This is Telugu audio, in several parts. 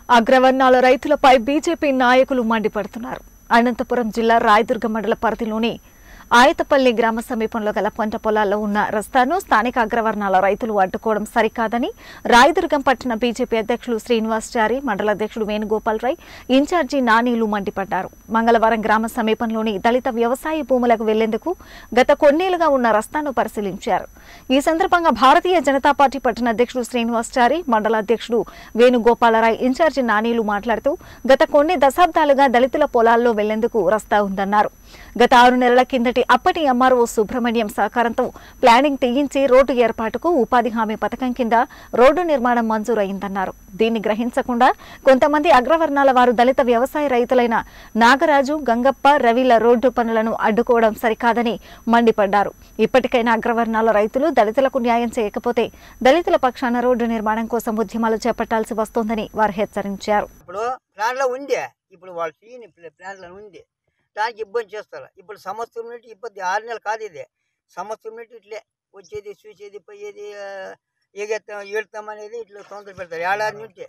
అగ్రవర్ణాల రైతులపై బీజేపీ నాయకులు మండిపడుతున్నారు అనంతపురం జిల్లా రాయదుర్గ మండల పరిధిలోని ఆయతపల్లి గ్రామ సమీపంలో గల పంట పొలాల్లో ఉన్న రస్తాను స్థానిక అగ్రవర్ణాల రైతులు అడ్డుకోవడం సరికాదని రాయదుర్గం పట్టణ బీజేపీ అధ్యక్షులు శ్రీనివాసచారి మండల అధ్యక్షుడు వేణుగోపాల్ రాయ్ ఇన్ఛార్జి నానీలు మండిపడ్డారు మంగళవారం గ్రామ సమీపంలోని దళిత వ్యవసాయ భూములకు వెళ్లేందుకు గత కొన్నేళ్లుగా ఉన్న రస్తాను పరిశీలించారు ఈ సందర్భంగా భారతీయ జనతా పార్టీ పట్టణ అధ్యక్షుడు శ్రీనివాసచారి మండల అధ్యక్షుడు వేణుగోపాలరాయ్ ఇన్ఛార్జి నానీలు మాట్లాడుతూ గత కొన్ని దశాబ్దాలుగా దళితుల పొలాల్లో వెళ్లేందుకు రస్తా ఉందన్నారు గత ఆరు నెలల కిందటి అప్పటి ఎంఆర్ఓ సుబ్రహ్మణ్యం సహకారంతో ప్లానింగ్ తీయించి రోడ్డు ఏర్పాటుకు ఉపాధి హామీ పథకం కింద రోడ్డు నిర్మాణం మంజూరైందన్నారు దీన్ని గ్రహించకుండా కొంతమంది అగ్రవర్ణాల వారు దళిత వ్యవసాయ రైతులైన నాగరాజు గంగప్ప రవిల రోడ్డు పనులను అడ్డుకోవడం సరికాదని మండిపడ్డారు ఇప్పటికైనా అగ్రవర్ణాల రైతులు దళితులకు న్యాయం చేయకపోతే దళితుల పక్షాన రోడ్డు నిర్మాణం కోసం ఉద్యమాలు చేపట్టాల్సి వస్తోందని వారు హెచ్చరించారు ఇప్పుడు ప్లాన్లో ఉంది ఇప్పుడు వాళ్ళు చేయని ప్లాన్లో ఉంది దానికి ఇబ్బంది చేస్తారు ఇప్పుడు సంవత్సరం నుండి ఇబ్బంది ఆరు నెలలు కాదు ఇది సంవత్సరం నుండి ఇట్లే వచ్చేది చూసేది పోయేది ఆ, ఎగెత్తాం ఏడుతాం అనేది ఇట్లా తొందర పెడతారు ఏడాది నుండి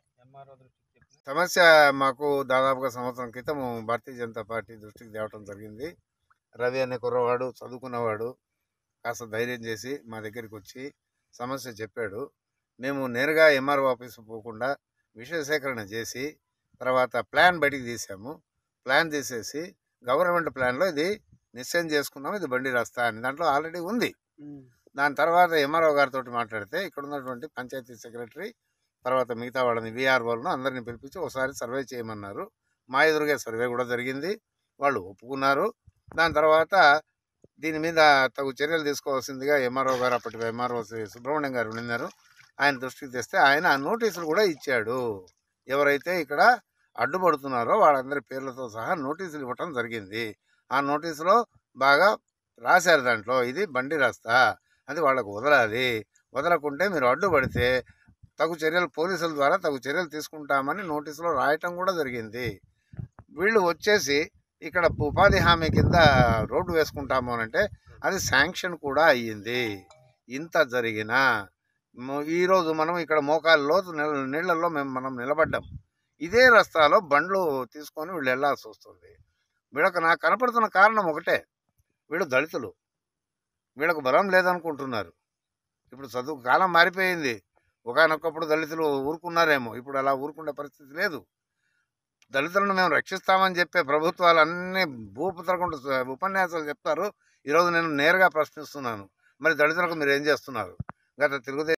సమస్య మాకు దాదాపుగా సంవత్సరం క్రితం భారతీయ జనతా పార్టీ దృష్టికి తేవటం జరిగింది రవి అనే కుర్రవాడు చదువుకున్నవాడు కాస్త ధైర్యం చేసి మా దగ్గరికి వచ్చి సమస్య చెప్పాడు మేము నేరుగా ఎంఆర్ఓ ఆఫీసు పోకుండా విషయ సేకరణ చేసి తర్వాత ప్లాన్ బయటికి తీసాము ప్లాన్ తీసేసి గవర్నమెంట్ ప్లాన్లో ఇది నిశ్చయం చేసుకున్నాము ఇది బండి రాస్తా అని దాంట్లో ఆల్రెడీ ఉంది దాని తర్వాత ఎంఆర్ఓ గారితో మాట్లాడితే ఇక్కడ ఉన్నటువంటి పంచాయతీ సెక్రటరీ తర్వాత మిగతా వాళ్ళని విఆర్ఓలను అందరిని పిలిపించి ఒకసారి సర్వే చేయమన్నారు మా ఎదురుగా సర్వే కూడా జరిగింది వాళ్ళు ఒప్పుకున్నారు దాని తర్వాత దీని మీద తగు చర్యలు తీసుకోవాల్సిందిగా ఎంఆర్ఓ గారు అప్పటి ఎంఆర్ఓ శ్రీ సుబ్రహ్మణ్యం గారు ఉన్నారు ఆయన దృష్టికి తెస్తే ఆయన ఆ నోటీసులు కూడా ఇచ్చాడు ఎవరైతే ఇక్కడ అడ్డుపడుతున్నారో వాళ్ళందరి పేర్లతో సహా నోటీసులు ఇవ్వటం జరిగింది ఆ నోటీసులో బాగా రాశారు దాంట్లో ఇది బండి రాస్తా అది వాళ్ళకు వదలాలి వదలకుంటే మీరు అడ్డుపడితే తగు చర్యలు పోలీసుల ద్వారా తగు చర్యలు తీసుకుంటామని నోటీసులో రాయటం కూడా జరిగింది వీళ్ళు వచ్చేసి ఇక్కడ ఉపాధి హామీ కింద రోడ్డు వేసుకుంటాము అని అంటే అది శాంక్షన్ కూడా అయ్యింది ఇంత జరిగినా మ- ఈరోజు మనం ఇక్కడ మోకాలు లోతు నీళ్ళ నీళ్ళల్లో మేము మనం నిలబడ్డాం ఇదే రస్తాలో బండ్లు తీసుకొని వీళ్ళు వెళ్ళాల్సి వస్తుంది వీళ్ళకి నాకు కనపడుతున్న కారణం ఒకటే వీళ్ళు దళితులు వీళ్ళకు బలం లేదనుకుంటున్నారు ఇప్పుడు చదువు కాలం మారిపోయింది ఒకనొకప్పుడు దళితులు ఊరుకున్నారేమో ఇప్పుడు అలా ఊరుకునే పరిస్థితి లేదు దళితులను మేము రక్షిస్తామని చెప్పే ప్రభుత్వాలు అన్ని భూపుతరకుండా ఉపన్యాసాలు చెప్తారు ఈరోజు నేను నేరుగా ప్రశ్నిస్తున్నాను మరి దళితులకు మీరు ఏం చేస్తున్నారు గత తెలుగుదేశం